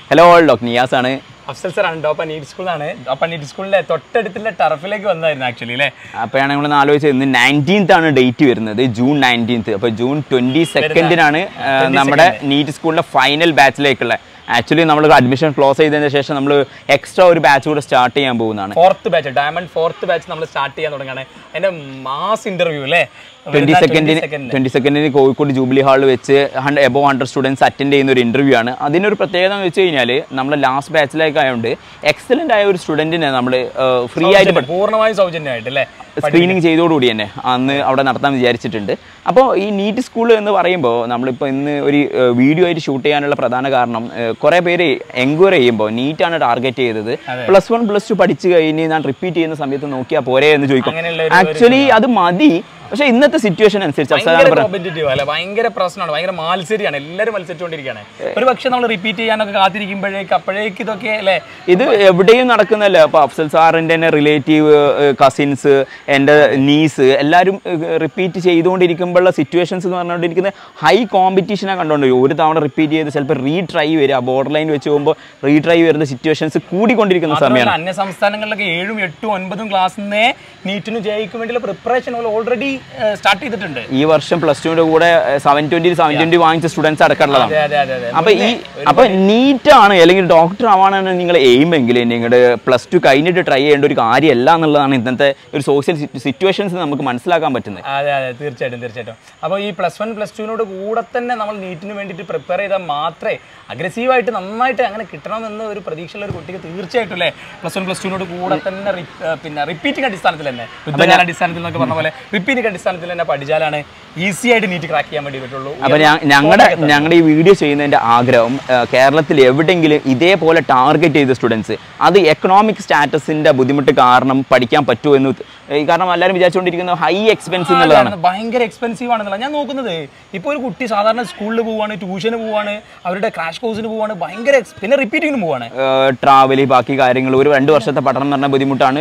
Hello doctor Niyas ആണ് Afsal sir ആണ് ഡോപ്പ NEET സ്കൂളാണ് ഡോപ്പ നീറ്റ് സ്കൂളിലെ തൊട്ടടുത്തുള്ള ടർഫിലേക്ക് വന്നായിരുന്നു ആക്ച്വലി അല്ലേ അപ്പോഴാണ് നമ്മൾ ആലോചിച്ചത് ഇന്ന് നയൻറ്റീൻത്ത് ആണ് ഡേറ്റ് വരുന്നത് ജൂൺ നയൻറ്റീൻത്ത് അപ്പോൾ ജൂൺ ട്വൻറ്റി സെക്കൻഡിനാണ് നമ്മുടെ നീറ്റ് സ്കൂളിലെ ഫൈനൽ ബാച്ചിലേക്കുള്ള ആക്ച്വലി നമ്മൾ അഡ്മിഷൻ ക്ലോസ് ചെയ്തതിന് ശേഷം നമ്മൾ എക്സ്ട്രാ ഒരു ബാച്ച് കൂടെ സ്റ്റാർട്ട് ചെയ്യാൻ പോകുന്നതാണ് fourth batch diamond fourth batch നമ്മൾ സ്റ്റാർട്ട് ചെയ്യാൻ തുടങ്ങുകയാണ് അതിന്റെ മാസ് ഇന്റർവ്യൂ അല്ലേ ട്വന്റി വരുന്ന സെക്കൻഡിന് 22nd. ട്വന്റി സെക്കൻഡിന് കോഴിക്കോട് ജൂബിലി ഹാളിൽ വെച്ച് എബോ ഹൺഡ്രഡ് സ്റ്റുഡൻസ് അറ്റൻഡ് ചെയ്യുന്ന ഒരു ഇന്റർവ്യൂ ആണ് അതിനൊരു പ്രത്യേകത എന്ന് വെച്ച് കഴിഞ്ഞാൽ നമ്മൾ ലാസ്റ്റ് ബാച്ചിലേക്ക് ആയതുകൊണ്ട് എക്സലന്റ് ആയ ഒരു സ്റ്റുഡന്റിനെ നമ്മൾ ഫ്രീ ആയിട്ട് സൗജന്യം, പൂർണ്ണമായും സൗജന്യമായിട്ട് അല്ലേ സ്ക്രീനിങ് ചെയ്തോടുകൂടി തന്നെ അന്ന് അവിടെ നടത്താൻ വിചാരിച്ചിട്ടുണ്ട് അപ്പോൾ ഈ നീറ്റ് സ്കൂൾ എന്ന് പറയുമ്പോൾ നമ്മളിപ്പോൾ ഇന്ന് ഒരു വീഡിയോ ആയിട്ട് ഷൂട്ട് ചെയ്യാനുള്ള പ്രധാന കാരണം കുറേ പേര് എൻക്വയറി ചെയ്യുമ്പോൾ നീറ്റാണ് ടാർഗറ്റ് ചെയ്തത് പ്ലസ് വൺ പ്ലസ് ടു പഠിച്ചു കഴിഞ്ഞ് ഞാൻ റിപ്പീറ്റ് ചെയ്യുന്ന സമയത്ത് നോക്കിയാൽ പോരെ എന്ന് ചോദിക്കും അങ്ങനെയുള്ള ഒരു- ആക്ച്വലി അത് മതി പക്ഷേ ഇന്നത്തെ സിറ്റുവേഷൻ അനുസരിച്ച് ഭയങ്കര അവസാനം പറഞ്ഞ കോമ്പറ്റീറ്റീവ് അല്ലെ ഭയങ്കര പ്രശ്നമാണ് ഭയങ്കര മാത്സര്യമാണ് എല്ലാവരും മത്സരിച്ചുകൊണ്ടിരിക്കുകയാണ് ഒരു പക്ഷെ നമ്മൾ റിപ്പീറ്റ് ചെയ്യാനൊക്കെ കാത്തിരിക്കുമ്പോഴേക്ക് അപ്പോഴേക്ക് ഇതൊക്കെ അല്ലേ ഇത് എവിടെയും നടക്കുന്നല്ല അപ്പോൾ അഫ്സൽ സാറിൻ്റെ തന്നെ റിലേറ്റീവ് കസിൻസ് എൻ്റെ നീസ് എല്ലാവരും റിപ്പീറ്റ് ചെയ്തുകൊണ്ടിരിക്കുമ്പോഴുള്ള സിറ്റുവേഷൻസ് എന്ന് പറഞ്ഞുകൊണ്ടിരിക്കുന്നത് ഹൈ കോമ്പറ്റീഷനാണ് കണ്ടുകൊണ്ട് ഒരു തവണ റിപ്പീറ്റ് ചെയ്ത് ചിലപ്പോൾ റീട്രൈ വരിക ബോർഡർ ലൈൻ വെച്ച് പോകുമ്പോൾ റീട്രൈ വരുന്ന സിറ്റുവേഷൻസ് കൂടിക്കൊണ്ടിരിക്കുന്ന സമയമാണ് അന്യ സംസ്ഥാനങ്ങളിലൊക്കെ ഏഴും എട്ടും ഒൻപതും ക്ലാസ്സിനെ നീറ്റിന് ജയിക്കും വേണ്ടിയുള്ള പ്രിപ്പറേഷൻ ഓൾറെഡി സ്റ്റാർട്ട് ചെയ്തിട്ടുണ്ട് ഈ വർഷം പ്ലസ് ടുവിൻ്റെ കൂടെ സെവൻ ട്വൻറ്റി സെവൻ ട്വൻറ്റി വാങ്ങിച്ച സ്റ്റുഡൻസ് അടക്കമുള്ളതാണ് അതെ അതെ അതെ അതെ അപ്പൊ ഈ അപ്പൊ നീറ്റ് ആണ് അല്ലെങ്കിൽ ഡോക്ടർ ആവാനാണ് നിങ്ങൾ എയിം എങ്കിൽ നിങ്ങളുടെ പ്ലസ് ടു കഴിഞ്ഞിട്ട് ട്രൈ ചെയ്യേണ്ട ഒരു കാര്യമല്ല എന്നുള്ളതാണ് ഇന്നത്തെ ഒരു സോഷ്യൽ സിറ്റുവേഷൻസ് നമുക്ക് മനസ്സിലാക്കാൻ പറ്റുന്നത് അതെ അതെ തീർച്ചയായിട്ടും തീർച്ചയായിട്ടും അപ്പോൾ ഈ പ്ലസ് വൺ പ്ലസ് ടുവിനോട് കൂടെ തന്നെ നമ്മൾ നീറ്റിന് വേണ്ടിയിട്ട് പ്രിപ്പയർ ചെയ്താൽ മാത്രമേ അഗ്രസീവായിട്ട് നന്നായിട്ട് അങ്ങനെ കിട്ടണമെന്ന് ഒരു പ്രതീക്ഷയുള്ള ഒരു കുട്ടിക്ക് തീർച്ചയായിട്ടും അല്ലേ പ്ലസ് വൺ പ്ലസ് ടുവിനോട് കൂടെ തന്നെ റി- ഏർ പിന്നെ റിപ്പീറ്റിംഗ് അടിസ്ഥാനത്തിൽ തന്നെ യുദ്ധകാല അടിസ്ഥാനത്തിൽ എന്നൊക്കെ പറഞ്ഞ പോലെ റിപ്പീറ്റിംഗ് അടിസ്ഥാനത്തിൽ തന്നെ പഠിച്ചാലാണ് ഈസി ആയിട്ട് നീറ്റ് ക്രാക്ക് ചെയ്യാൻ വേണ്ടി പറ്റുള്ളൂ അപ്പൊ ഞങ്ങളുടെ ഞങ്ങളുടെ ഈ വീഡിയോ ചെയ്യുന്നതിന്റെ ആഗ്രഹം ആ, കേരളത്തിൽ എവിടെയെങ്കിലും ഇതേപോലെ ടാർഗറ്റ് ചെയ്ത സ്റ്റുഡൻസ് അത് എക്കണോമിക് സ്റ്റാറ്റസിന്റെ ബുദ്ധിമുട്ട് കാരണം പഠിക്കാൻ പറ്റുമോ എന്ന് ഈ കാരണം എല്ലാവരും വിചാരിച്ചുകൊണ്ടിരിക്കുന്നത് ഹൈ എക്സ്പെൻസ് എന്നുള്ളതാണ് അതാണ് ഭയങ്കര എക്സ്പെൻസീവ് ആണെന്നുള്ള ഞാൻ നോക്കുന്നത് ഇപ്പോൾ ഒരു കുട്ടി സാധാരണ സ്കൂളിൽ പോവാണ് ട്യൂഷന് പോവാണ് അവരുടെ ക്രാഷ് കോഴ്സിന് പോവാണ് ഭയങ്കര ex- പിന്നെ റിപ്പീറ്റിങ്ങിന് പോവാണ് ട്രാവൽ ബാക്കി കാര്യങ്ങൾ ഒരു രണ്ട് വർഷത്തെ പഠനം എന്ന് പറഞ്ഞ ബുദ്ധിമുട്ടാണ്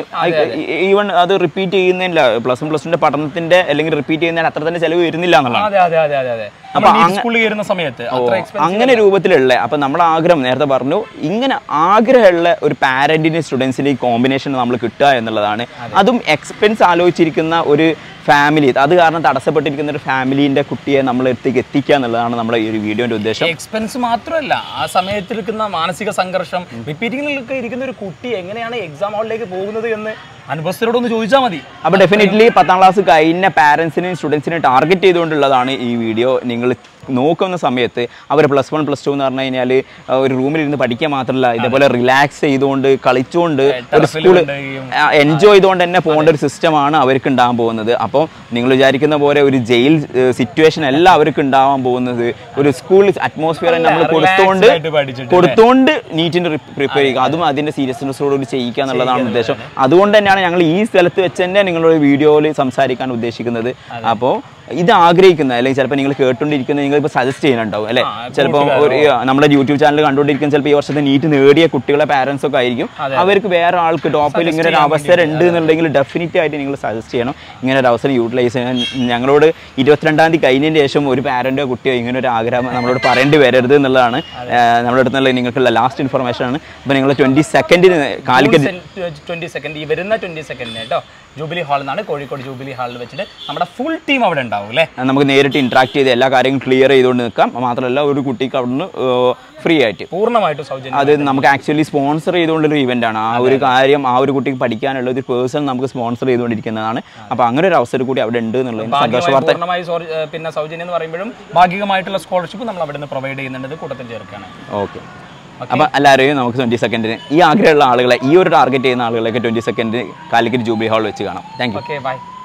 ഈവൻ അത് റിപ്പീറ്റ് ചെയ്യുന്നില്ല പ്ലസ് വൺ പ്ലസ് ടുന്റെ പഠനത്തിന്റെ അല്ലെങ്കിൽ റിപ്പീറ്റ് ചെയ്യുന്നതിന് അത്ര തന്നെ ചെലവ് വരുന്നില്ല എന്നുള്ളതാണ് അതെ അതെ അതെ അതെ അതെ നമ്മൾ സ്കൂളിൽ കയറുന്ന സമയത്ത് അത്ര എക്സ്പെൻസീവ് അങ്ങനെ രൂപത്തിലുള്ള അപ്പം നമ്മുടെ ആഗ്രഹം നേരത്തെ പറഞ്ഞു ഇങ്ങനെ ആഗ്രഹമുള്ള ഒരു പാരന്റിന് സ്റ്റുഡൻസിന് ഈ കോമ്പിനേഷൻ നമ്മൾ കിട്ടുക എന്നുള്ളതാണ് അതും എക്സ്പെൻസ് ആലോചിച്ചിരിക്കുന്ന ഒരു ഫാമിലി അത് കാരണം തടസ്സപ്പെട്ടിരിക്കുന്ന ഒരു ഫാമിലീൻ്റെ കുട്ടിയെ നമ്മൾ എടുത്തേക്ക് എത്തിക്കുക എന്നുള്ളതാണ് നമ്മുടെ ഈ ഒരു വീഡിയോൻ്റെ ഉദ്ദേശം എക്സ്പെൻസ് മാത്രമല്ല ആ സമയത്തിരിക്കുന്ന മാനസിക സംഘർഷം റിപ്പീറ്റിങ്ങിലൊക്കെ ഇരിക്കുന്ന ഒരു കുട്ടി എങ്ങനെയാണ് എക്സാം ഹാളിലേക്ക് പോകുന്നത് എന്ന് അനുഭവസ്ഥരോടൊന്ന് ചോദിച്ചാൽ മതി അപ്പോൾ ഡെഫിനറ്റ്ലി പത്താം ക്ലാസ് കഴിഞ്ഞ പാരൻസിനെയും സ്റ്റുഡൻസിനെയും ടാർഗറ്റ് ചെയ്തുകൊണ്ടുള്ളതാണ് ഈ വീഡിയോ നിങ്ങൾ നോക്കുന്ന സമയത്ത് അവർ പ്ലസ് വൺ പ്ലസ് ടു എന്ന് പറഞ്ഞു കഴിഞ്ഞാൽ ഒരു റൂമിലിരുന്ന് പഠിക്കുക മാത്രമല്ല ഇതേപോലെ റിലാക്സ് ചെയ്തുകൊണ്ട് കളിച്ചുകൊണ്ട് ഒരു സ്കൂൾ കൊണ്ടുപോവുകയും. എൻജോയ് ചെയ്തുകൊണ്ട് തന്നെ പോകേണ്ട ഒരു സിസ്റ്റമാണ് അവർക്ക് ഉണ്ടാകാൻ പോകുന്നത് അപ്പോൾ നിങ്ങൾ വിചാരിക്കുന്ന പോലെ ഒരു ജയിൽ സിറ്റുവേഷൻ അല്ല അവർക്ക് ഉണ്ടാവാൻ പോകുന്നത് ഒരു സ്കൂൾ അറ്റ്മോസ്ഫിയർ നമ്മൾ കൊടുത്തുകൊണ്ട് ആയിട്ട് പഠിച്ചിട്ട് കൊടുത്തുകൊണ്ട് നീറ്റിന് പ്രിപ്പയർ ചെയ്യുക അതും അതിന്റെ സീരിയസ്നെസ്സോടുകൂടി ചെയ്യിക്കുക എന്നുള്ളതാണ് ഉദ്ദേശം അതുകൊണ്ട് തന്നെയാണ് ഞങ്ങൾ ഈ സ്ഥലത്ത് വെച്ച് തന്നെ നിങ്ങളോട് വീഡിയോയിൽ സംസാരിക്കാൻ ഉദ്ദേശിക്കുന്നത് അപ്പോൾ ഇത് ആഗ്രഹിക്കുന്ന അല്ലെങ്കിൽ ചിലപ്പോൾ നിങ്ങൾ കേട്ടുകൊണ്ടിരിക്കുന്ന നിങ്ങൾ ഇപ്പോൾ സജസ്റ്റ് ചെയ്യുന്നുണ്ടാവും അല്ലേ ചിലപ്പോൾ ഒരു നമ്മുടെ യൂട്യൂബ് ചാനൽ കണ്ടുകൊണ്ടിരിക്കുന്ന ചിലപ്പോൾ ഈ വർഷത്തെ നീറ്റ് നേടിയ കുട്ടികളെ പാരൻസ് ഒക്കെ ആയിരിക്കും അവർക്ക് വേറെ ആൾക്ക് ടോപ്പിൽ ഇങ്ങനെ ഒരു അവസരം ഉണ്ട് എന്നുണ്ടെങ്കിൽ ഡെഫിനറ്റ് ആയിട്ട് നിങ്ങൾ സജസ്റ്റ് ചെയ്യണം ഇങ്ങനെ ഒരു അവസരം യൂട്ടിലൈസ് ചെയ്യാൻ ഞങ്ങളോട് ഇരുപത്തിരണ്ടാം തീയതി കഴിഞ്ഞതിന് ശേഷം ഒരു പാരന്റോ കുട്ടിയോ ഇങ്ങനെ ഒരു ആഗ്രഹം നമ്മളോട് പറയേണ്ടി വരരുത് എന്നുള്ളതാണ് ആഹ് നമ്മുടെ അടുത്തുള്ള നിങ്ങൾക്കുള്ള ലാസ്റ്റ് ഇൻഫർമേഷൻ ആണ് അപ്പോൾ നിങ്ങൾ ട്വന്റി സെക്കൻഡിന് കാലിക്കറ്റ് ട്വന്റി സെക്കൻഡ് ഈ വരുന്ന ട്വന്റി സെക്കൻഡിന് കേട്ടോ ജൂബിലി ഹാളിൽ നിന്നാണ് കോഴിക്കോട് ജൂബിലി ഹാളിൽ വെച്ചിട്ട് നമ്മുടെ ഫുൾ ടീം അവിടെ ഉണ്ടാവും അല്ലേ നമുക്ക് നേരിട്ട് ഇന്ററാക്ട് ചെയ്ത് എല്ലാ കാര്യങ്ങളും ക്ലിയർ ചെയ്തുകൊണ്ട് നിൽക്കാം മാത്രമല്ല ഒരു കുട്ടിക്ക് അവിടുന്ന് ഫ്രീ ആയിട്ട് പൂർണ്ണമായിട്ടും സൗജന്യം അത് നമുക്ക് ആക്ച്വലി സ്പോൺസർ ചെയ്തുകൊണ്ടൊരു ഇവന്റ് ആണ് ആ ഒരു കാര്യം ആ ഒരു കുട്ടിക്ക് പഠിക്കാനുള്ള ഒരു പേഴ്സൺ നമുക്ക് സ്പോൺസർ ചെയ്തുകൊണ്ടിരിക്കുന്നതാണ് അപ്പോൾ അങ്ങനെ ഒരു അവസരം കൂടി അവിടെ ഉണ്ട് എന്നുള്ളത് സന്തോഷ ഭാഗികമായി വാർത്ത പൂർണ്ണമായി സോറി- ഏർ പിന്നെ സൗജന്യം എന്ന് പറയുമ്പോഴും ഭാഗികമായിട്ടുള്ള സ്കോളർഷിപ്പ് നമ്മൾ അവിടെ നിന്ന് പ്രൊവൈഡ് ചെയ്യുന്നുണ്ട് കൂട്ടത്തിൽ ചേർക്കാണ് ഓക്കെ അപ്പം എല്ലാവരെയും നമുക്ക് ട്വൻറ്റി സെക്കൻഡിന് ഈ ആഗ്രഹമുള്ള ആളുകളെ ഈ ഒരു ടാർഗറ്റ് ചെയ്യുന്ന ആളുകളെയൊക്കെ ട്വൻറ്റി സെക്കൻഡിന് കാലിക്കറ്റ് ജൂബിലി ഹാൾ വെച്ച് കാണാം താങ്ക് യു ഓക്കെ ബൈ